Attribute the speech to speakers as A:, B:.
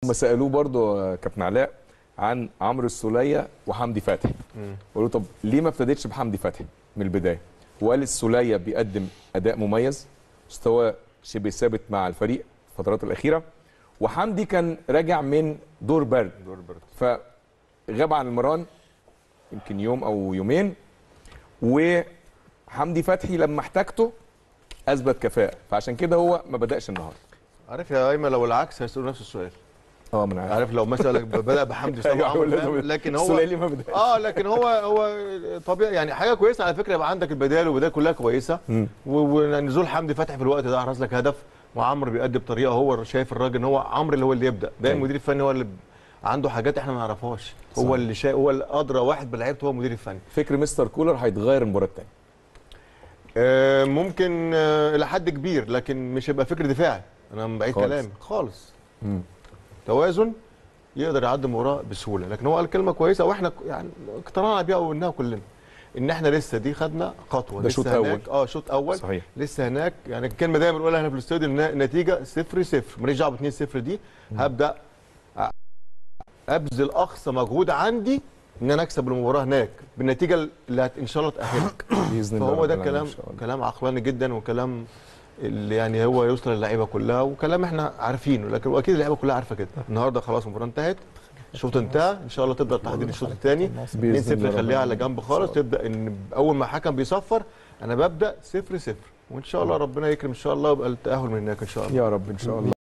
A: هم سالوه برضو آه، كابتن علاء عن عمرو السوليه وحمدي فتحي قالوا طب ليه ما ابتديتش بحمدي فتحي من البدايه وقال السوليه بيقدم اداء مميز مستوى شبه ثابت مع الفريق الفترات الاخيره وحمدي كان راجع من دور برد
B: دور برد
A: فغاب عن المران يمكن يوم او يومين وحمدي فتحي لما احتاجته اثبت كفاءه فعشان كده هو ما بداش النهارده
B: عارف يا ايمن لو العكس هيسالوا نفس السؤال
A: اه من
B: عارف لو مثلا بدا بحمدي صلاح
A: أيوة،
B: وعمرو
A: لازم-
B: فاهم؟ لكن هو
A: السوليه ما بداش
B: اه لكن هو هو طبيعي يعني حاجه كويسه على فكره يبقى عندك البدائل والبدائل كلها كويسه
A: مم.
B: و- ونزول حمدي فتحي في الوقت ده احرز لك هدف وعمرو بيأدي بطريقه هو شايف الراجل ان هو عمرو اللي هو اللي يبدا دايما
A: أيوة.
B: المدير الفني هو اللي عنده حاجات احنا ما نعرفهاش
A: صح.
B: هو اللي شايف هو اللي ادرى واحد بلعيبته هو المدير الفني
A: فكر مستر كولر هيتغير المباراه الثانيه
B: آه ممكن آه الى حد كبير لكن مش هيبقى فكر دفاعي انا من بعيد
A: خالص.
B: كلامي خالص توازن يقدر يعدي المباراه بسهوله لكن هو قال كلمه كويسه واحنا ك- يعني اقتنعنا بيها وقلناها كلنا ان احنا لسه دي خدنا خطوه
A: ده
B: لسه
A: شوط
B: هناك-
A: أول.
B: اه شوط اول
A: صحيح
B: لسه هناك يعني الكلمه دايما بنقولها هنا في الاستوديو ان النتيجه 0 0 ماليش دعوه ب 2 0 دي هبدا أ- ابذل اقصى مجهود عندي ان انا اكسب المباراه هناك بالنتيجه اللي هت- ان شاء الله تاهلك
A: باذن الله
B: فهو ده
A: رب العالمين
B: كلام
A: إن شاء الله.
B: كلام عقلاني جدا وكلام اللي يعني هو يوصل للعيبه كلها وكلام احنا عارفينه لكن واكيد اللعيبه كلها عارفه كده النهارده خلاص المباراه انتهت الشوط انتهى ان شاء الله تبدا تحضير الشوط الثاني 2
A: بإذن الله
B: 0
A: رب
B: خليها على
A: العالمين.
B: جنب خالص تبدا ان اول ما الحكم بيصفر انا ببدا 0 0 وان شاء الله ربنا يكرم ان شاء الله ويبقى التاهل من هناك ان شاء الله
A: يا رب ان شاء الله